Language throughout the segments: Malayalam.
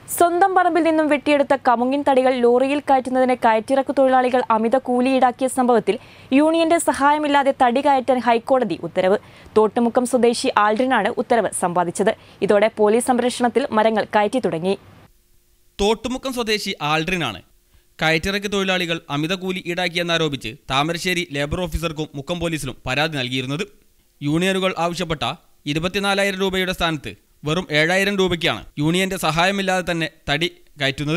സ്വന്തം പറമ്പിൽ നിന്നും വെട്ടിയെടുത്ത കമുങ്ങിൻ തടികൾ ലോറിയിൽ കയറ്റുന്നതിന് കയറ്റിറക്കു തൊഴിലാളികൾ അമിത കൂലി ഈടാക്കിയ സംഭവത്തിൽ യൂണിയന്റെ സഹായമില്ലാതെ തടി കയറ്റാൻ ഹൈക്കോടതി ഉത്തരവ് തോട്ടുമുക്കം സ്വദേശി ആൽഡ്രിനാണ് ഉത്തരവ് സമ്പാദിച്ചത് ഇതോടെ പോലീസ് സംരക്ഷണത്തിൽ മരങ്ങൾ കയറ്റി തുടങ്ങി തോട്ടുമുക്കം സ്വദേശി ആൾഡ്രിനാണ് കയറ്റിറക്ക് തൊഴിലാളികൾ അമിത കൂലി ഈടാക്കിയെന്നാരോപിച്ച് താമരശ്ശേരി ലേബർ ഓഫീസർക്കും മുക്കം പോലീസിലും പരാതി നൽകിയിരുന്നത് യൂണിയനുകൾ ആവശ്യപ്പെട്ട ഇരുപത്തിനാലായിരം രൂപയുടെ സ്ഥാനത്ത് വെറും ഏഴായിരം രൂപയ്ക്കാണ് യൂണിയന്റെ സഹായമില്ലാതെ തന്നെ തടി കയറ്റുന്നത്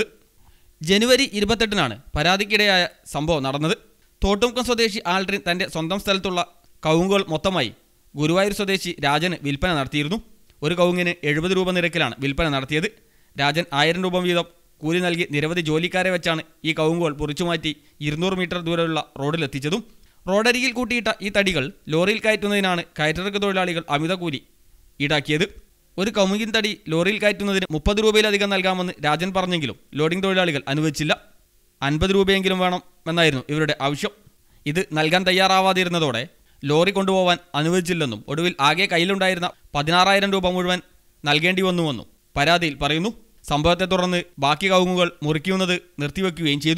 ജനുവരി ഇരുപത്തെട്ടിനാണ് പരാതിക്കിടെയായ സംഭവം നടന്നത് തോട്ടുമുക്കം സ്വദേശി ആൾഡ്രിൻ തന്റെ സ്വന്തം സ്ഥലത്തുള്ള കവുങ്ങുകൾ മൊത്തമായി ഗുരുവായൂർ സ്വദേശി രാജന് വിൽപ്പന നടത്തിയിരുന്നു ഒരു കവുങ്ങിന് എഴുപത് രൂപ നിരക്കിലാണ് വിൽപ്പന നടത്തിയത് രാജൻ ആയിരം രൂപ വീതം കൂലി നൽകി നിരവധി ജോലിക്കാരെ വെച്ചാണ് ഈ കവുങ്ങുകൾ പൊറിച്ചുമാറ്റി ഇരുന്നൂറ് മീറ്റർ ദൂരമുള്ള റോഡിലെത്തിച്ചതും റോഡരികിൽ കൂട്ടിയിട്ട ഈ തടികൾ ലോറിയിൽ കയറ്റുന്നതിനാണ് കയറ്റിറക്ക് തൊഴിലാളികൾ അമിത കൂലി ഈടാക്കിയത് ഒരു കമുകിൻ തടി ലോറിയിൽ കയറ്റുന്നതിന് മുപ്പത് രൂപയിലധികം നൽകാമെന്ന് രാജൻ പറഞ്ഞെങ്കിലും ലോഡിംഗ് തൊഴിലാളികൾ അനുവദിച്ചില്ല അൻപത് രൂപയെങ്കിലും വേണം എന്നായിരുന്നു ഇവരുടെ ആവശ്യം ഇത് നൽകാൻ തയ്യാറാവാതിരുന്നതോടെ ലോറി കൊണ്ടുപോകാൻ അനുവദിച്ചില്ലെന്നും ഒടുവിൽ ആകെ കയ്യിലുണ്ടായിരുന്ന പതിനാറായിരം രൂപ മുഴുവൻ നൽകേണ്ടി വന്നുവെന്നും പരാതിയിൽ പറയുന്നു സംഭവത്തെ തുടർന്ന് ബാക്കി കവുങ്ങുകൾ മുറിക്കുന്നത് നിർത്തിവെക്കുകയും ചെയ്തു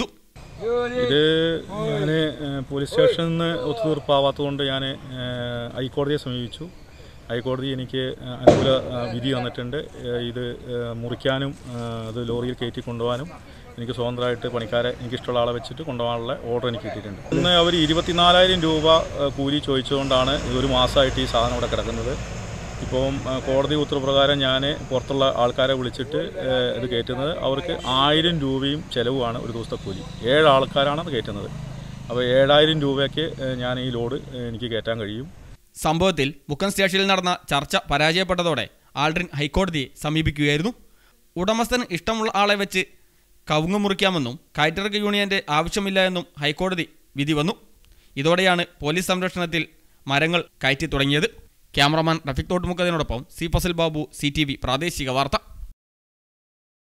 ഇത് ഞാൻ പോലീസ് സ്റ്റേഷനിൽ നിന്ന് ഒത്തുതീർപ്പാവാത്തതുകൊണ്ട് ഞാൻ ഹൈക്കോടതിയെ സമീപിച്ചു ഹൈക്കോടതി എനിക്ക് ഏഹ്, അനുകൂല ഏഹ്, വിധി തന്നിട്ടുണ്ട് ഏഹ്, ഇത് ഏഹ്, മുറിക്കാനും ഏഹ്, അത് ലോറിയിൽ കയറ്റി കൊണ്ടുപോകാനും എനിക്ക് സ്വതന്ത്രമായിട്ട് പണിക്കാരെ എനിക്കിഷ്ടമുള്ള ആളെ വെച്ചിട്ട് കൊണ്ടുപോകാനുള്ള ഓർഡർ എനിക്ക് കിട്ടിയിട്ടുണ്ട് ഇന്ന് അവർ ഇരുപത്തിനാലായിരം രൂപ ഏഹ്, കൂലി ചോദിച്ചുകൊണ്ടാണ് ഈ ഒരു മാസമായിട്ട് ഈ സാധനം ഇവിടെ കിടക്കുന്നത് ഇപ്പം ഏഹ്, കോടതി ഉത്തരപ്രകാരം ഞാൻ പുറത്തുള്ള ആൾക്കാരെ വിളിച്ചിട്ട് ഏഹ്, ഇത് കയറ്റുന്നത് അവർക്ക് ആയിരം രൂപയും ചിലവുമാണ് ഒരു ദിവസത്തെ കൂലി ഏഴ് ആൾക്കാരാണ് അത് കയറ്റുന്നത് അപ്പോൾ ഏഴായിരം രൂപയ്ക്ക് ഏഹ്, ഞാൻ ഈ ലോഡ് ഏഹ്, എനിക്ക് കയറ്റാൻ കഴിയും സംഭവത്തിൽ മുക്കം സ്റ്റേഷനിൽ നടന്ന ചർച്ച പരാജയപ്പെട്ടതോടെ ആൾഡ്രിൻ ഹൈക്കോടതിയെ സമീപിക്കുകയായിരുന്നു ഉടമസ്ഥന് ഇഷ്ടമുള്ള ആളെ വെച്ച് കവുങ്ങ് മുറിക്കാമെന്നും കയറ്റിറക്ക് യൂണിയന്റെ ആവശ്യമില്ല എന്നും ഹൈക്കോടതി വിധി വന്നു ഇതോടെയാണ് പോലീസ് സംരക്ഷണത്തിൽ മരങ്ങൾ കയറ്റി തുടങ്ങിയത് ക്യാമറമാൻ റഫിക് തോട്ടുമുക്കതിനോടൊപ്പം C Fazal Babu C T V പ്രാദേശിക വാർത്ത